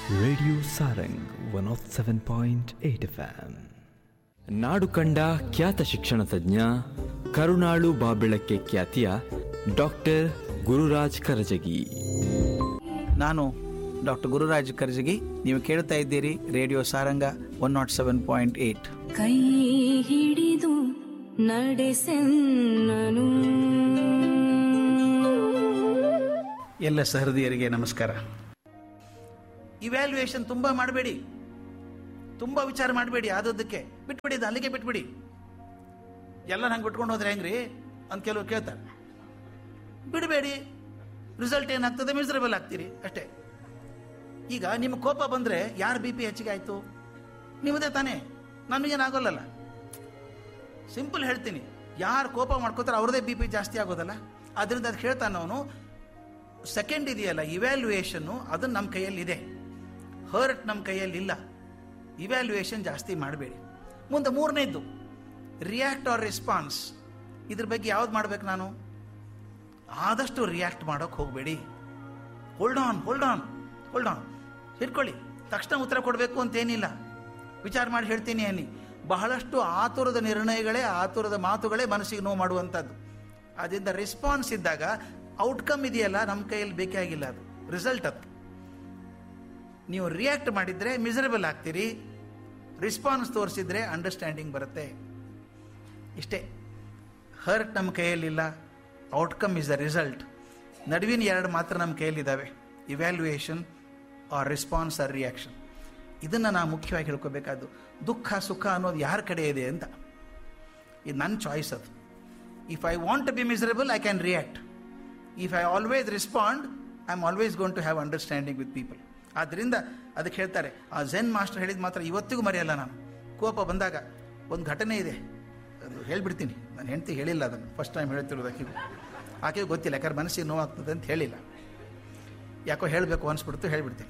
radio Sarang one oh seven point eight F ನಾಡು ಕಂಡ ಖ್ಯಾತ ಶಿಕ್ಷಣ ತಜ್ಞ ಕರುಣಾಳು ಬಾಬೆಳಕ್ಕೆ ಖ್ಯಾತಿಯ ಡಾಕ್ಟರ್ ಗುರುರಾಜ್ ಕರಜಗಿ ನಾನು ಡಾಕ್ಟರ್ ಗುರುರಾಜ್ ಕರ್ಜಗಿ ನೀವು ಕೇಳ್ತಾ ಇದ್ದೀರಿ radio Saranga one nought seven point eight ಕೈ ಹಿಡಿದು ನಡೆಸೆನ್ನನು ಎಲ್ಲ ಸಹೃದಯರಿಗೆ ನಮಸ್ಕಾರ ಇವ್ಯಾಲ್ಯೂಯೇಷನ್ ತುಂಬಾ ಮಾಡಬೇಡಿ ತುಂಬಾ ವಿಚಾರ ಮಾಡಬೇಡಿ ಆದದ್ದಕ್ಕೆ ಬಿಟ್ಬಿಡಿ ಇದು ಅಲ್ಲಿಗೆ ಬಿಟ್ಬಿಡಿ ಎಲ್ಲ ನಂಗೆ ಬಿಟ್ಕೊಂಡು ಹೋದ್ರೆ ಹೆಂಗ್ರಿ ಅಂತ ಕೆಲವರು ಕೇಳ್ತಾರೆ ಬಿಡಬೇಡಿ ರಿಸಲ್ಟ್ ಏನಾಗ್ತದೆ ಮಿಸರಬಲ್ ಆಗ್ತೀರಿ ಅಷ್ಟೇ ಈಗ ನಿಮ್ಮ ಕೋಪ ಬಂದ್ರೆ ಯಾರು ಬಿ ಪಿ ಹೆಚ್ಚಿಗೆ ಆಯ್ತು ನಿಮ್ಮದೇ ತಾನೇ ನಮಗೇನಾಗೋಲ್ಲಲ್ಲ ಸಿಂಪಲ್ ಹೇಳ್ತೀನಿ ಯಾರು ಕೋಪ ಮಾಡ್ಕೋತಾರೆ ಅವ್ರದೇ ಬಿ ಪಿ ಜಾಸ್ತಿ ಆಗೋದಲ್ಲ ಅದರಿಂದ ಅದು ಹೇಳ್ತಾನೆ ಅವನು ಸೆಕೆಂಡ್ ಇದೆಯಲ್ಲ ಇವ್ಯಾಲ್ಯೂಯೇಷನ್ನು ಅದು ನಮ್ಮ ಕೈಯಲ್ಲಿ ಇದೆ ಹರ್ಟ್ ನಮ್ಮ ಕೈಯಲ್ಲಿ ಇಲ್ಲ ಇವ್ಯಾಲ್ಯೂಯೇಷನ್ ಜಾಸ್ತಿ ಮಾಡಬೇಡಿ ಮುಂದೆ ಮೂರನೇದ್ದು ರಿಯಾಕ್ಟ್ ಆರ್ ರೆಸ್ಪಾನ್ಸ್ ಇದ್ರ ಬಗ್ಗೆ ಯಾವ್ದು ಮಾಡ್ಬೇಕು ನಾನು ಆದಷ್ಟು ರಿಯಾಕ್ಟ್ ಮಾಡೋಕೆ ಹೋಗಬೇಡಿ hold on hold on hold on ಹಿಡ್ಕೊಳ್ಳಿ ತಕ್ಷಣ ಉತ್ತರ ಕೊಡಬೇಕು ಅಂತೇನಿಲ್ಲ ವಿಚಾರ ಮಾಡಿ ಹೇಳ್ತೀನಿ ಅನ್ನಿ ಬಹಳಷ್ಟು ಆತುರದ ನಿರ್ಣಯಗಳೇ ಆತುರದ ಮಾತುಗಳೇ ಮನಸ್ಸಿಗೆ ನೋವು ಮಾಡುವಂಥದ್ದು ಅದರಿಂದ ರೆಸ್ಪಾನ್ಸ್ ಇದ್ದಾಗ ಔಟ್ಕಮ್ ಇದೆಯಲ್ಲ ನಮ್ಮ ಕೈಯಲ್ಲಿ ಬೇಕೇ ಆಗಿಲ್ಲ ಅದು ರಿಸಲ್ಟ್ ಅದು ನೀವು ರಿಯಾಕ್ಟ್ ಮಾಡಿದ್ರೆ ಮಿಸರಬಲ್ ಆಗ್ತೀರಿ ರೆಸ್ಪಾನ್ಸ್ ತೋರಿಸಿದ್ರೆ ಅಂಡರ್ಸ್ಟ್ಯಾಂಡಿಂಗ್ ಬರುತ್ತೆ ಇಷ್ಟೇ ಹರ್ಟ್ ನಮ್ಮ ಕೈಯಲ್ಲಿಲ್ಲ ಔಟ್ಕಮ್ ಇಸ್ ದ ರಿಸಲ್ಟ್ ನಡುವಿನ ಎರಡು ಮಾತ್ರ ನಮ್ಮ ಕೈಯಲ್ಲಿದ್ದಾವೆ evaluation or response or reaction ಇದನ್ನು ನಾವು ಮುಖ್ಯವಾಗಿ ಹೇಳ್ಕೋಬೇಕಾದ್ದು ದುಃಖ ಸುಖ ಅನ್ನೋದು ಯಾರ ಕಡೆ ಇದೆ ಅಂತ ಇದು ನನ್ನ ಚಾಯ್ಸ್ ಅದು if I want to be miserable I can react if I always respond I am always going to have understanding with people ಆದ್ದರಿಂದ ಅದಕ್ಕೆ ಹೇಳ್ತಾರೆ ಆ ಝೆನ್ ಮಾಸ್ಟರ್ ಹೇಳಿದ ಮಾತ್ರ ಇವತ್ತಿಗೂ ಮರೆಯಲ್ಲ ನಾನು ಕೋಪ ಬಂದಾಗ ಒಂದು ಘಟನೆ ಇದೆ ಅದು ಹೇಳ್ಬಿಡ್ತೀನಿ ನಾನು ಹೆಂಡತಿ ಹೇಳಿಲ್ಲ ಅದನ್ನು ಫಸ್ಟ್ ಟೈಮ್ ಹೇಳ್ತಿರೋದು ಆಕೆಗೂ ಆಕೆಗೂ ಗೊತ್ತಿಲ್ಲ ಯಾಕಂದ್ರೆ ಮನಸ್ಸಿಗೆ ನೋವಾಗ್ತದೆ ಅಂತ ಹೇಳಿಲ್ಲ ಯಾಕೋ ಹೇಳಬೇಕು ಅನಿಸ್ಬಿಡ್ತು ಹೇಳ್ಬಿಡ್ತೀನಿ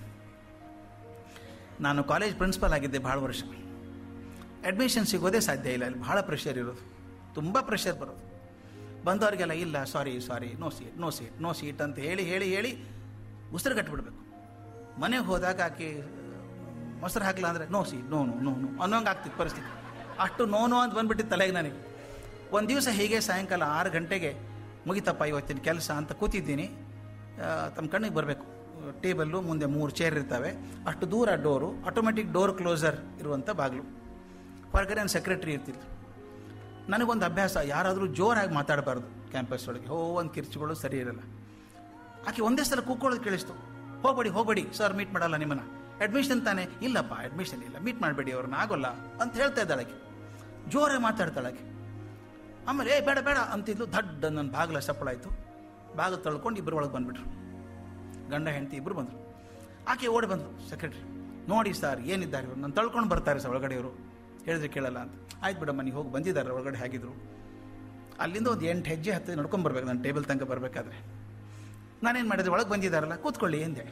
ನಾನು ಕಾಲೇಜ್ ಪ್ರಿನ್ಸಿಪಲ್ ಆಗಿದ್ದೆ ಭಾಳ ವರ್ಷ ಅಡ್ಮಿಷನ್ ಸಿಗೋದೇ ಸಾಧ್ಯ ಇಲ್ಲ ಅಲ್ಲಿ ಭಾಳ ಪ್ರೆಷರ್ ಇರೋದು ತುಂಬ ಪ್ರೆಷರ್ ಬರೋದು ಬಂದವರಿಗೆಲ್ಲ ಇಲ್ಲ sorry sorry no seat no seat no seat ಅಂತ ಹೇಳಿ ಹೇಳಿ ಹೇಳಿ ಉಸಿರು ಕಟ್ಬಿಡ್ಬೇಕು ಮನೆಗೆ ಹೋದಾಗ ಆಕೆ ಮೊಸರು ಹಾಕಲ್ಲ ಅಂದರೆ no seat no no no no ಅನ್ನೋಂಗೆ ಆಗ್ತಿತ್ತು ಪರಿಸ್ಥಿತಿ ಅಷ್ಟು ನೋ ನೋ ಅಂತ ಬಂದ್ಬಿಟ್ಟಿತ್ತು ತಲೆಗೆ ನನಗೆ ಒಂದು ದಿವಸ ಹೀಗೆ ಸಾಯಂಕಾಲ ಆರು ಗಂಟೆಗೆ ಮುಗಿತಪ್ಪ ಇವತ್ತಿನ ಕೆಲಸ ಅಂತ ಕೂತಿದ್ದೀನಿ ಆ, ತಮ್ಮ ಕಣ್ಣಿಗೆ ಬರಬೇಕು ಟೇಬಲ್ಲು ಮುಂದೆ ಮೂರು ಚೇರ್ ಇರ್ತವೆ ಅಷ್ಟು ದೂರ ಡೋರು ಆಟೋಮೆಟಿಕ್ ಡೋರ್ ಕ್ಲೋಸರ್ ಇರುವಂಥ ಬಾಗಿಲು ಹೊರಗಡೆ ನನ್ನ ಸೆಕ್ರೆಟ್ರಿ ಇರ್ತಿದ್ರು ನನಗೊಂದು ಅಭ್ಯಾಸ ಯಾರಾದರೂ ಜೋರಾಗಿ ಮಾತಾಡಬಾರ್ದು ಕ್ಯಾಂಪಸ್ ಒಳಗೆ ಹೋ ಒಂದು ಕಿರ್ಚುಗಳು ಸರಿ ಇರಲ್ಲ ಆಕೆ ಒಂದೇ ಸಲ ಕೂಕ್ಕೊಳ್ಳೋದು ಕೇಳಿಸ್ತು ಹೋಗ್ಬೇಡಿ ಹೋಗ್ಬೇಡಿ ಸರ್ ಮೀಟ್ ಮಾಡಲ್ಲ ನಿಮ್ಮನ್ನ ಅಡ್ಮಿಷನ್ ತಾನೇ ಇಲ್ಲಪ್ಪ ಅಡ್ಮಿಷನ್ ಇಲ್ಲ ಮೀಟ್ ಮಾಡಬೇಡಿ ಅವ್ರನ್ನ ಆಗೋಲ್ಲ ಅಂತ ಹೇಳ್ತಾ ಇದ್ದಾಳೆ ಆಕೆ ಜೋರಾಗಿ ಮಾತಾಡ್ತಾಳೆ ಆಕೆ ಆಮೇಲೆ ಏ ಬೇಡ ಬೇಡ ಅಂತಿದ್ಲು ದಡ್ಡ ನನ್ನ ಬಾಗಿಲ ಸಪ್ಪಳ ಆಯಿತು ಬಾಗಿಲು ತಳ್ಕೊಂಡು ಇಬ್ಬರು ಒಳಗೆ ಬಂದ್ಬಿಟ್ರು ಗಂಡ ಹೆಂಡತಿ ಇಬ್ಬರು ಬಂದರು ಆಕೆ ಓಡಿ ಬಂದರು ಸೆಕ್ರೆಟ್ರಿ ನೋಡಿ ಸರ್ ಏನಿದ್ದಾರೆ ಇವರು ನಾನು ತಳ್ಕೊಂಡು ಬರ್ತಾರೆ ಸರ್ ಒಳಗಡೆ ಇವರು ಹೇಳಿದ್ರೆ ಕೇಳಲ್ಲ ಅಂತ ಆಯ್ತು ಬಿಡಮ್ಮ ನೀವು ಹೋಗಿ ಬಂದಿದ್ದಾರೆ ಒಳಗಡೆ ಹೇಗಿದ್ರು ಅಲ್ಲಿಂದ ಒಂದು ಎಂಟು ಹೆಜ್ಜೆ ಹತ್ತು ನಡ್ಕೊಂಡು ಬರ್ಬೇಕು ನಾನು ಟೇಬಲ್ ತನಕ ಬರಬೇಕಾದ್ರೆ ನಾನೇನು ಮಾಡಿದೆ ಒಳಗೆ ಬಂದಿದ್ದಾರಲ್ಲ ಕೂತ್ಕೊಳ್ಳಿ ಎಂದೆ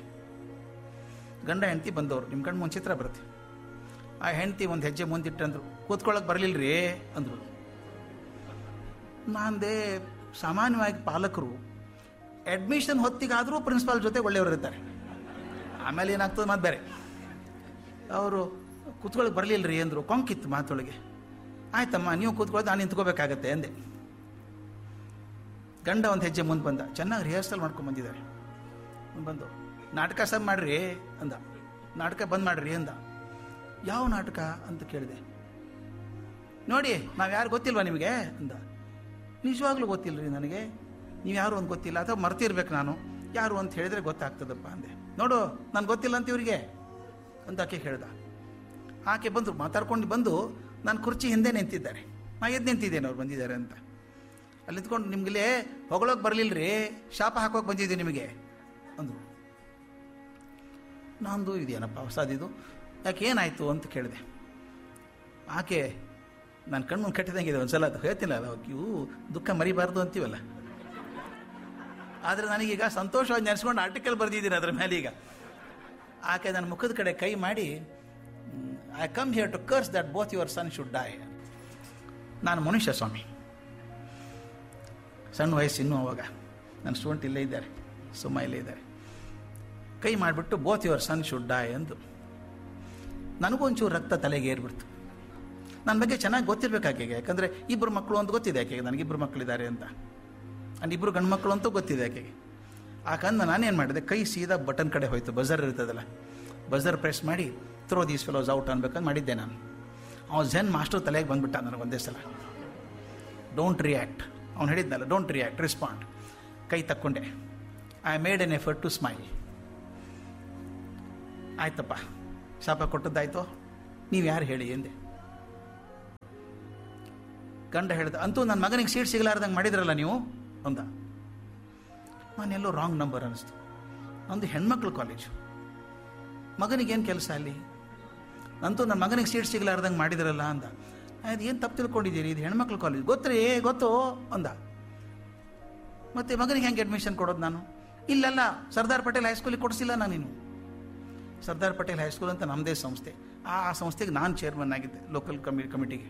ಗಂಡ ಹೆಂಡತಿ ಬಂದವರು ನಿಮ್ಮ ಕಣ್ಣು ಮುಂದೆ ಚಿತ್ರ ಬರುತ್ತೆ ಆ ಹೆಂಡತಿ ಒಂದು ಹೆಜ್ಜೆ ಮುಂದಿಟ್ಟಂದ್ರು ಕೂತ್ಕೊಳ್ಳೋಕೆ ಬರಲಿಲ್ಲರಿ ಅಂದರು ನಾಂದೇ ಸಾಮಾನ್ಯವಾಗಿ ಪಾಲಕರು ಅಡ್ಮಿಷನ್ ಹೊತ್ತಿಗಾದರೂ ಪ್ರಿನ್ಸಿಪಾಲ್ ಜೊತೆ ಒಳ್ಳೆಯವರು ಇರ್ತಾರೆ ಆಮೇಲೆ ಏನಾಗ್ತದೆ ಮತ್ತೆ ಬೇರೆ ಅವರು ಕೂತ್ಕೊಳ್ಳೋಕೆ ಬರಲಿಲ್ಲ ರೀ ಅಂದರು ಕೊಂಕಿತ್ತು ಮಾತೊಳಗೆ ಆಯ್ತಮ್ಮ ನೀವು ಕೂತ್ಕೊಳ್ಳೋದು ನಾನು ನಿಂತ್ಕೋಬೇಕಾಗತ್ತೆ ಅಂದೆ ಗಂಡ ಒಂದು ಹೆಜ್ಜೆ ಮುಂದೆ ಬಂದ ಚೆನ್ನಾಗಿ ರಿಹರ್ಸಲ್ ಮಾಡ್ಕೊಂಡು ಬಂದಿದ್ದಾರೆ ಮುಂದ್ ಬಂದು ನಾಟಕ ಸಬ್ ಮಾಡ್ರಿ ಅಂದ ನಾಟಕ ಬಂದ್ ಮಾಡ್ರಿ ಅಂದ ಯಾವ ನಾಟಕ ಅಂತ ಕೇಳಿದೆ ನೋಡಿ ನಾವು ಯಾರು ಗೊತ್ತಿಲ್ವಾ ನಿಮಗೆ ಅಂದ ನಿಜವಾಗ್ಲೂ ಗೊತ್ತಿಲ್ಲ ರೀ ನನಗೆ ನೀವು ಯಾರು ಅಂತ ಗೊತ್ತಿಲ್ಲ ಅಥವಾ ಮರ್ತಿರ್ಬೇಕು ನಾನು ಯಾರು ಅಂತ ಹೇಳಿದ್ರೆ ಗೊತ್ತಾಗ್ತದಪ್ಪ ಅಂದೆ ನೋಡು ನಾನು ಗೊತ್ತಿಲ್ಲ ಅಂತ ಇವ್ರಿಗೆ ಅಂತ ಆಕೆ ಹೇಳ್ದ ಆಕೆ ಬಂದರು ಮಾತಾಡ್ಕೊಂಡು ಬಂದು ನಾನು ಕುರ್ಚಿ ಹಿಂದೆ ನಿಂತಿದ್ದಾರೆ ನಾ ಎದ್ದು ನಿಂತಿದ್ದೇನೆ ಅವ್ರು ಬಂದಿದ್ದಾರೆ ಅಂತ ಅಲ್ಲಿ ನಿಂತ್ಕೊಂಡು ನಿಮ್ಗೆ ಹೊಗಳೋಕೆ ಬರಲಿಲ್ಲ ರೀ ಶಾಪ ಹಾಕೋಕೆ ಬಂದಿದ್ದೆ ನಿಮಗೆ ಅಂದರು ನಂದು ಇದೇನಪ್ಪ ಹೊಸದಿದು ಯಾಕೆ ಏನಾಯಿತು ಅಂತ ಕೇಳಿದೆ ಆಕೆ ನನ್ನ ಕಣ್ಣು ಕಟ್ಟಿದಂಗಿದೆ ಒಂದ್ಸಲ ಅದು ಹೇಳ್ತಿಲ್ಲ ಅದು ಇವು ದುಃಖ ಮರಿಬಾರ್ದು ಅಂತೀವಲ್ಲ ಆದರೆ ನನಗೀಗ ಸಂತೋಷವಾಗಿ ನೆನೆಸ್ಕೊಂಡು ಆರ್ಟಿಕಲ್ ಬರೆದಿದ್ದೀನಿ ಅದ್ರ ಮೇಲೆ ಈಗ ಆಕೆ ನನ್ನ ಮುಖದ ಕಡೆ ಕೈ ಮಾಡಿ I come here to curse that both your son should die ನಾನು ಮನುಷ್ಯ ಸ್ವಾಮಿ ಸಣ್ಣ ವಯಸ್ಸು ಇನ್ನೂ ಅವಾಗ ನನ್ನ ಸ್ಟೂಡೆಂಟ್ ಇಲ್ಲೇ ಇದ್ದಾರೆ ಸುಮ್ಮ ಇಲ್ಲೇ ಇದ್ದಾರೆ ಕೈ ಮಾಡಿಬಿಟ್ಟು both your son should die ಅಂದು ನನಗೂ ಒಂಚೂರು ರಕ್ತ ತಲೆಗೆ ಏರ್ಬಿಡ್ತು ನನ್ನ ಬಗ್ಗೆ ಚೆನ್ನಾಗಿ ಗೊತ್ತಿರ್ಬೇಕು ಆಕೆಗೆ ಯಾಕಂದರೆ ಇಬ್ಬರು ಮಕ್ಕಳು ಅಂತ ಗೊತ್ತಿದೆ ಆಕೆಗೆ ನನಗಿಬ್ಬರು ಮಕ್ಕಳಿದ್ದಾರೆ ಅಂತ ಅಂಡ್ ಇಬ್ಬರು ಗಂಡು ಮಕ್ಕಳು ಅಂತೂ ಗೊತ್ತಿದೆ ಆಕೆಗೆ ಆ ಕಂದ ನಾನೇನು ಮಾಡಿದೆ ಕೈ ಸೀದಾ ಬಟನ್ ಕಡೆ ಹೋಯ್ತು ಬಜರ್ ಇರ್ತದಲ್ಲ ಬಜರ್ ಪ್ರೆಸ್ ಮಾಡಿ ಥ್ರೋ ದೀಸ್ ಫೆಲೋಸ್ ಔಟ್ ಅನ್ಬೇಕಂತ ಮಾಡಿದ್ದೆ ನಾನು ಅವ್ನು ಝೆನ್ ಮಾಸ್ಟರ್ ತಲೆಗೆ ಬಂದ್ಬಿಟ್ಟ ನನಗೆ ಒಂದೇ ಸಲ ಡೋಂಟ್ ರಿಯಾಕ್ಟ್ ಅವ್ನು ಹೇಳಿದ್ನಲ್ಲ ಡೋಂಟ್ ರಿಯಾಕ್ಟ್ ರೆಸ್ಪಾಂಡ್ ಕೈ ತಕ್ಕೊಂಡೆ I made an effort to smile ಆಯ್ತಪ್ಪ ಶಾಪ ಕೊಟ್ಟದ್ದಾಯ್ತು ನೀವು ಯಾರು ಹೇಳಿ ಎಂದೆ ಗಂಡ ಹೇಳ್ದ ಅಂತೂ ನನ್ನ ಮಗನಿಗೆ ಸೀಟ್ ಸಿಗಲಾರ್ದಂಗೆ ಮಾಡಿದ್ರಲ್ಲ ನೀವು ಅಂದ ನಾನೆಲ್ಲೋ ರಾಂಗ್ ನಂಬರ್ ಅನ್ನಿಸ್ತು ನಂದು ಹೆಣ್ಮಕ್ಳು ಕಾಲೇಜು ಮಗನಿಗೇನು ಕೆಲಸ ಅಲ್ಲಿ ಅಂತೂ ನನ್ನ ಮಗನಿಗೆ ಸೀಟ್ ಸಿಗಲಾರ್ದಂಗೆ ಮಾಡಿದ್ರಲ್ಲ ಅಂದ ಅದು ಏನು ತಪ್ಪು ತಿಳ್ಕೊಂಡಿದ್ದೀರಿ ಇದು ಹೆಣ್ಮಕ್ಳು ಕಾಲೇಜ್ ಗೊತ್ತ್ರಿ ಗೊತ್ತು ಅಂದ ಮತ್ತೆ ಮಗನಿಗೆ ಹೆಂಗೆ ಅಡ್ಮಿಷನ್ ಕೊಡೋದು ನಾನು ಇಲ್ಲಲ್ಲ ಸರ್ದಾರ್ ಪಟೇಲ್ ಹೈಸ್ಕೂಲಿಗೆ ಕೊಡಿಸಿಲ್ಲ ನಾನು ಇನ್ನು ಸರ್ದಾರ್ ಪಟೇಲ್ ಹೈಸ್ಕೂಲ್ ಅಂತ ನಮ್ಮದೇ ಸಂಸ್ಥೆ ಆ ಆ ಸಂಸ್ಥೆಗೆ ನಾನು ಚೇರ್ಮನ್ ಆಗಿದ್ದೆ ಲೋಕಲ್ ಕಮಿ ಕಮಿಟಿಗೆ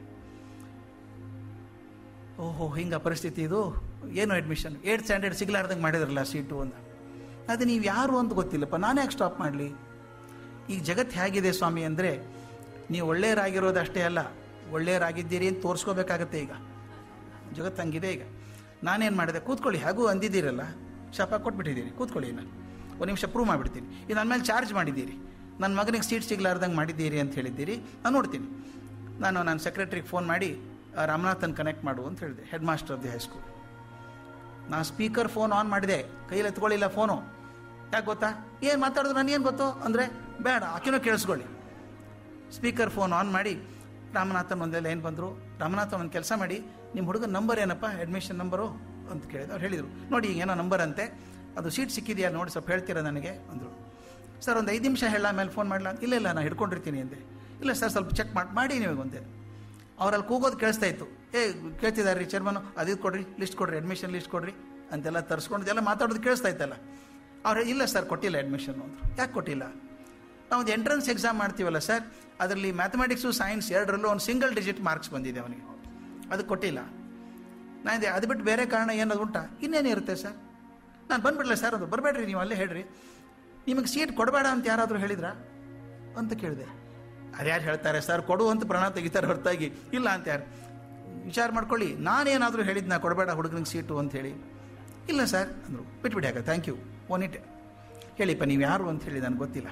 ಓಹೋ ಹಿಂಗ ಪರಿಸ್ಥಿತಿ ಇದು ಏನು ಅಡ್ಮಿಷನ್ ಏಟ್ ಸ್ಟ್ಯಾಂಡರ್ಡ್ ಸಿಗ್ಲಾರ್ದಂಗೆ ಮಾಡಿದ್ರಲ್ಲ ಸೀಟು ಅಂತ ಅದು ನೀವು ಯಾರು ಅಂತ ಗೊತ್ತಿಲ್ಲಪ್ಪ ನಾನೇ ಯಾಕೆ ಸ್ಟಾಪ್ ಮಾಡಲಿ ಈಗ ಜಗತ್ತು ಹೇಗಿದೆ ಸ್ವಾಮಿ ಅಂದರೆ ನೀವು ಒಳ್ಳೆಯರಾಗಿರೋದು ಅಷ್ಟೇ ಅಲ್ಲ ಒಳ್ಳೆಯರಾಗಿದ್ದೀರಿ ಅಂತ ತೋರಿಸ್ಕೋಬೇಕಾಗತ್ತೆ ಈಗ ಜಗತ್ತು ಹಂಗಿದೆ ಈಗ ನಾನೇನು ಮಾಡಿದೆ ಕೂತ್ಕೊಳ್ಳಿ ಹಾಗೂ ಅಂದಿದ್ದೀರಲ್ಲ ಶಾಪ ಕೊಟ್ಬಿಟ್ಟಿದ್ದೀರಿ ಕೂತ್ಕೊಳ್ಳಿ ನಾನು ಒಂದು ನಿಮಿಷ ಪ್ರೂವ್ ಮಾಡಿಬಿಡ್ತೀನಿ ಇದು ನನ್ನ ಮೇಲೆ ಚಾರ್ಜ್ ಮಾಡಿದ್ದೀರಿ ನನ್ನ ಮಗನಿಗೆ ಸೀಟ್ ಸಿಗ್ಲಾರ್ದಂಗೆ ಮಾಡಿದ್ದೀರಿ ಅಂತ ಹೇಳಿದ್ದೀರಿ ನಾನು ನೋಡ್ತೀನಿ ನಾನು ನನ್ನ ಸೆಕ್ರೆಟ್ರಿಗೆ ಫೋನ್ ಮಾಡಿ ಆ, ರಾಮನಾಥನ್ ಕನೆಕ್ಟ್ ಮಾಡು ಅಂತ ಹೇಳಿದೆ headmaster of the high school ನಾನು ಸ್ಪೀಕರ್ ಫೋನ್ ಆನ್ ಮಾಡಿದೆ ಕೈಯಲ್ಲಿ ಎತ್ಕೊಳ್ಳಿಲ್ಲ ಫೋನು ಯಾಕೆ ಗೊತ್ತಾ ಏನು ಮಾತಾಡಿದ್ರು ನನಗೇನು ಗೊತ್ತು ಅಂದರೆ ಬೇಡ ಆಕೆನೂ ಕೇಳಿಸ್ಕೊಳ್ಳಿ ಸ್ಪೀಕರ್ ಫೋನ್ ಆನ್ ಮಾಡಿ ರಾಮನಾಥನ್ ಒಂದೇ ಲೈನ್ ಬಂದರು ರಾಮನಾಥನ್ ಒಂದು ಕೆಲಸ ಮಾಡಿ ನಿಮ್ಮ ಹುಡುಗನ ನಂಬರ್ ಏನಪ್ಪ ಅಡ್ಮಿಷನ್ ನಂಬರು ಅಂತ ಕೇಳಿದ್ರು ಅವ್ರು ಹೇಳಿದರು ನೋಡಿ ಈಗ ಏನೋ ನಂಬರ್ ಅಂತೆ ಅದು ಸೀಟ್ ಸಿಕ್ಕಿದೆಯಾ ನೋಡಿ ಸ್ವಲ್ಪ ಹೇಳ್ತೀರಾ ನನಗೆ ಅಂದರು ಸರ್ ಒಂದು ಐದು ನಿಮಿಷ ಹೇಳ ಆಮೇಲೆ ಫೋನ್ ಮಾಡಲ ಇಲ್ಲ ಇಲ್ಲ ನಾನು ಹಿಡ್ಕೊಂಡಿರ್ತೀನಿ ಅಂದೆ ಇಲ್ಲ ಸರ್ ಸ್ವಲ್ಪ ಚೆಕ್ ಮಾಡಿ ಮಾಡಿ ನೀವು ಒಂದೇ ಅವರಲ್ಲಿ ಕೂಗೋದು ಕೇಳಿಸ್ತಾ ಇತ್ತು ಏ ಕೇಳ್ತಿದ್ದಾರೆ ರೀ ಚೇರ್ಮನು ಅದು ಕೊಡ್ರಿ ಲಿಸ್ಟ್ ಕೊಡ್ರಿ ಅಡ್ಮಿಷನ್ ಲಿಸ್ಟ್ ಕೊಡ್ರಿ ಅಂತೆಲ್ಲ ತರಿಸ್ಕೊಂಡು ಎಲ್ಲ ಮಾತಾಡೋದು ಕೇಳಿಸ್ತಾ ಇತ್ತಲ್ಲ ಅವ್ರು ಇಲ್ಲ ಸರ್ ಕೊಟ್ಟಿಲ್ಲ ಅಡ್ಮಿಷನ್ ಅಂದರು ಯಾಕೆ ಕೊಟ್ಟಿಲ್ಲ ನಾವು ಒಂದು ಎಂಟ್ರೆನ್ಸ್ ಎಕ್ಸಾಮ್ ಮಾಡ್ತೀವಲ್ಲ ಸರ್ ಅದರಲ್ಲಿ ಮ್ಯಾಥಮೆಟಿಕ್ಸು ಸೈನ್ಸ್ ಎರಡರಲ್ಲೂ ಒಂದು ಸಿಂಗಲ್ ಡಿಜಿಟ್ ಮಾರ್ಕ್ಸ್ ಬಂದಿದೆ ಅವನಿಗೆ ಅದು ಕೊಟ್ಟಿಲ್ಲ ನಾನು ಇದೆ ಅದು ಬಿಟ್ಟು ಬೇರೆ ಕಾರಣ ಏನಾದ್ರು ಉಂಟಾ ಇನ್ನೇನಿರುತ್ತೆ ಸರ್ ನಾನು ಬಂದ್ಬಿಡ್ಲ ಸರ್ ಅದು ಬರಬೇಡ್ರಿ ನೀವು ಅಲ್ಲೇ ಹೇಳ್ರಿ ನಿಮಗೆ ಸೀಟ್ ಕೊಡಬೇಡ ಅಂತ ಯಾರಾದರೂ ಹೇಳಿದ್ರಾ ಅಂತ ಕೇಳಿದೆ ಅದ್ಯಾರು ಹೇಳ್ತಾರೆ ಸರ್ ಕೊಡು ಅಂತ ಪ್ರಾಣ ತೆಗಿತಾರೆ ಹೊರತಾಗಿ ಇಲ್ಲ ಅಂತ ಯಾರು ವಿಚಾರ ಮಾಡ್ಕೊಳ್ಳಿ ನಾನೇನಾದರೂ ಹೇಳಿದ್ನ ಕೊಡಬೇಡ ಹುಡುಗನಿಗೆ ಸೀಟು ಅಂತ ಹೇಳಿ ಇಲ್ಲ ಸರ್ ಅಂದರು ಬಿಟ್ಬಿಡಿ ಹಾಗೆ ಥ್ಯಾಂಕ್ ಯು ಒನ್ ಹೇಳಿಪ್ಪ ನೀವು ಯಾರು ಅಂತ ಹೇಳಿ ನನಗೆ ಗೊತ್ತಿಲ್ಲ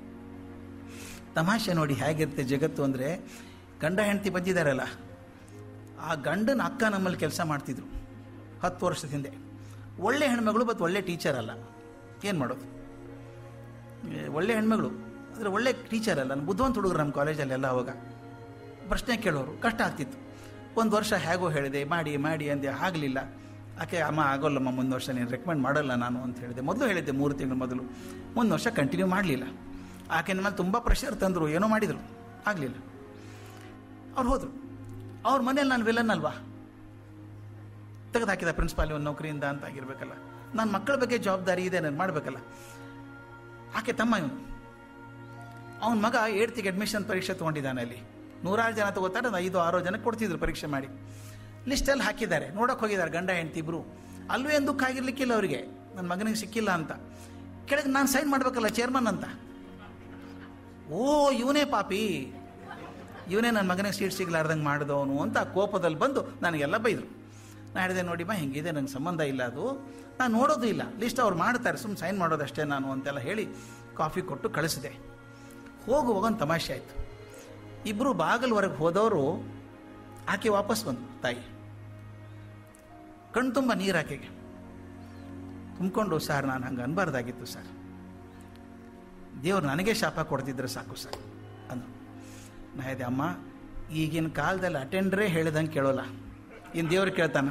ತಮಾಷೆ ನೋಡಿ ಹೇಗಿರುತ್ತೆ ಜಗತ್ತು ಅಂದರೆ ಗಂಡ ಹೆಂಡತಿ ಬಂದಿದ್ದಾರಲ್ಲ ಆ ಗಂಡನ ಅಕ್ಕ ನಮ್ಮಲ್ಲಿ ಕೆಲಸ ಮಾಡ್ತಿದ್ರು ಹತ್ತು ವರ್ಷದ ಹಿಂದೆ ಒಳ್ಳೆ ಹೆಣ್ಮಗಳು ಮತ್ತು ಒಳ್ಳೆ ಟೀಚರ್ ಅಲ್ಲ ಏನು ಮಾಡೋದು ಏ, ಒಳ್ಳೆ ಹೆಣ್ಮಗಳು ಅಂದರೆ ಒಳ್ಳೆ ಟೀಚರ್ ಅಲ್ಲ ನಾನು ಬುದ್ಧಿವಂತ ಹುಡುಗರು ನಮ್ಮ ಕಾಲೇಜಲ್ಲೆಲ್ಲ ಅವಾಗ ಪ್ರಶ್ನೆ ಕೇಳೋರು ಕಷ್ಟ ಆಗ್ತಿತ್ತು ಒಂದು ವರ್ಷ ಹೇಗೋ ಹೇಳಿದೆ ಮಾಡಿ ಮಾಡಿ ಅಂದೆ ಆಗಲಿಲ್ಲ ಆಕೆ ಅಮ್ಮ ಆಗೋಲ್ಲಮ್ಮ ಮುಂದೆ ವರ್ಷ ನೀನು ರೆಕಮೆಂಡ್ ಮಾಡಲ್ಲ ನಾನು ಅಂತ ಹೇಳಿದೆ ಮೊದಲು ಹೇಳಿದ್ದೆ ಮೂರು ತಿಂಗಳು ಮೊದಲು ಮುಂದೆ ವರ್ಷ ಕಂಟಿನ್ಯೂ ಮಾಡಲಿಲ್ಲ ಆಕೆ ನನ್ನ ಮೇಲೆ ತುಂಬ ಪ್ರೆಷರ್ ತಂದರು ಏನೋ ಮಾಡಿದರು ಆಗಲಿಲ್ಲ ಅವ್ರು ಹೋದರು ಅವ್ರ ಮನೇಲಿ ನಾನು ವಿಲನ್ ಅಲ್ವಾ ತೆಗೆದು ಹಾಕಿದ ಪ್ರಿನ್ಸಿಪಾಲ್ ಒಂದು ನೌಕರಿಯಿಂದ ಅಂತ ಆಗಿರ್ಬೇಕಲ್ಲ ನನ್ನ ಮಕ್ಕಳ ಬಗ್ಗೆ ಜವಾಬ್ದಾರಿ ಇದೆ ನಾನು ಮಾಡಬೇಕಲ್ಲ ಆಕೆ ತಮ್ಮ ಇವನು ಅವನ ಮಗ ಏಡ್ತಿಗೆ ಅಡ್ಮಿಷನ್ ಪರೀಕ್ಷೆ ತೊಗೊಂಡಿದ್ದಾನೆ ಅಲ್ಲಿ ನೂರಾರು ಜನ ತಗೋತಾರೆ ಒಂದು ಐದು ಆರೋ ಜನ ಕೊಡ್ತಿದ್ರು ಪರೀಕ್ಷೆ ಮಾಡಿ ಲಿಸ್ಟಲ್ಲಿ ಹಾಕಿದ್ದಾರೆ ನೋಡೋಕೆ ಹೋಗಿದ್ದಾರೆ ಗಂಡ ಹೆಂಡತಿ ಇಬ್ರು ಅಲ್ಲೂ ಏನು ದುಃಖ ಆಗಿರ್ಲಿಕ್ಕಿಲ್ಲ ಅವರಿಗೆ ನನ್ನ ಮಗನಿಗೆ ಸಿಕ್ಕಿಲ್ಲ ಅಂತ ಕೆಳಗೆ ನಾನು ಸೈನ್ ಮಾಡಬೇಕಲ್ಲ ಚೇರ್ಮನ್ ಅಂತ ಓ ಇವನೇ ಪಾಪಿ ಇವನೇ ನನ್ನ ಮಗನಿಗೆ ಸೀಟ್ ಸಿಗ್ಲಾರ್ದಂಗೆ ಮಾಡಿದವನು ಅಂತ ಕೋಪದಲ್ಲಿ ಬಂದು ನನಗೆಲ್ಲ ಬೈದರು ನಾ ಹೇಳಿದೆ ನೋಡಿ ಬಾ ಹಿಂಗಿದೆ ನಂಗೆ ಸಂಬಂಧ ಇಲ್ಲ ಅದು ನಾನು ನೋಡೋದು ಇಲ್ಲ ಲಿಸ್ಟ್ ಅವ್ರು ಮಾಡ್ತಾರೆ ಸುಮ್ಮನೆ ಸೈನ್ ಮಾಡೋದಷ್ಟೇ ನಾನು ಅಂತೆಲ್ಲ ಹೇಳಿ ಕಾಫಿ ಕೊಟ್ಟು ಕಳಿಸಿದೆ ಹೋಗುವಾಗ ಒಂದು ತಮಾಷೆ ಆಯಿತು ಇಬ್ಬರು ಬಾಗಿಲವರೆಗೆ ಹೋದವರು ಆಕೆ ವಾಪಸ್ ಬಂದು ತಾಯಿ ಕಣ್ಣು ತುಂಬ ನೀರು ಆಕೆಗೆ ತುಂಬಿಕೊಂಡು ಸರ್ ನಾನು ಹಂಗೆ ಅನ್ಬಾರ್ದಾಗಿತ್ತು ಸರ್ ದೇವ್ರು ನನಗೆ ಶಾಪ ಕೊಡ್ತಿದ್ರೆ ಸಾಕು ಸರ್ ಅಂದರು ನಾ ಇದೆ ಅಮ್ಮ ಈಗಿನ ಕಾಲದಲ್ಲಿ ಅಟೆಂಡ್ರೇ ಹೇಳಿದಂಗೆ ಕೇಳೋಲ್ಲ ಇನ್ನು ದೇವ್ರು ಕೇಳ್ತಾನ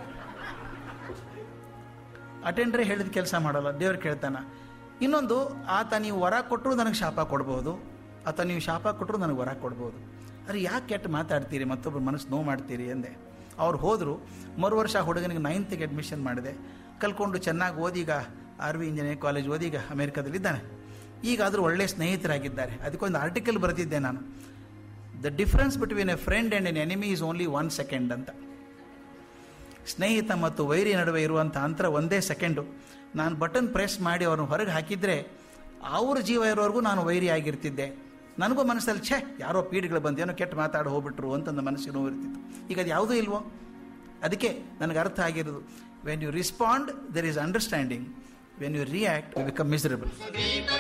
ಅಟೆಂಡ್ರೇ ಹೇಳಿದ ಕೆಲಸ ಮಾಡೋಲ್ಲ ದೇವ್ರು ಕೇಳ್ತಾನ ಇನ್ನೊಂದು ಆತ ನೀವು ವರ ಕೊಟ್ಟರು ನನಗೆ ಶಾಪ ಕೊಡ್ಬೋದು ಆತ ನೀವು ಶಾಪ ಕೊಟ್ಟರು ನನಗೆ ವರ ಕೊಡ್ಬೋದು ಅರೆ ಯಾಕೆ ಕೆಟ್ಟ ಮಾತಾಡ್ತೀರಿ ಮತ್ತೊಬ್ಬರು ಮನಸ್ಸು ನೋವು ಮಾಡ್ತೀರಿ ಅಂದೆ ಅವ್ರು ಹೋದರು ಮರು ವರ್ಷ ಆ ಹುಡುಗನಿಗೆ ನೈನ್ತಿಗೆ ಅಡ್ಮಿಷನ್ ಮಾಡಿದೆ ಕಲ್ಕೊಂಡು ಚೆನ್ನಾಗಿ ಓದೀಗ ಆರ್ ವಿ ಇಂಜಿನಿಯರಿಂಗ್ ಕಾಲೇಜ್ ಓದೀಗ ಅಮೇರಿಕಾದಲ್ಲಿದ್ದಾನೆ ಈಗಾದರೂ ಒಳ್ಳೆಯ ಸ್ನೇಹಿತರಾಗಿದ್ದಾರೆ ಅದಕ್ಕೊಂದು ಆರ್ಟಿಕಲ್ ಬರೆದಿದ್ದೆ ನಾನು the difference between a friend and an enemy is only one second ಅಂತ ಸ್ನೇಹಿತ ಮತ್ತು ವೈರಿ ನಡುವೆ ಇರುವಂಥ ಅಂತರ ಒಂದೇ ಸೆಕೆಂಡು ನಾನು ಬಟನ್ ಪ್ರೆಸ್ ಮಾಡಿ ಅವ್ರನ್ನ ಹೊರಗೆ ಹಾಕಿದರೆ ಅವ್ರ ಜೀವ ಇರೋವರೆಗೂ ನಾನು ವೈರಿ ಆಗಿರ್ತಿದ್ದೆ ನನಗೂ ಮನಸ್ಸಲ್ಲಿ ಛೇ ಯಾರೋ ಪೀಡಿಗಳು ಬಂದು ಏನೋ ಕೆಟ್ಟ ಮಾತಾಡಿ ಹೋಗ್ಬಿಟ್ರು ಅಂತ ನನ್ನ ಮನಸ್ಸಿಗೆ ನೋವು ಇರ್ತಿತ್ತು ಈಗ ಅದು ಯಾವುದೂ ಇಲ್ವೋ ಅದಕ್ಕೆ ನನಗೆ ಅರ್ಥ ಆಗಿರೋದು when you respond there is understanding when you react you become miserable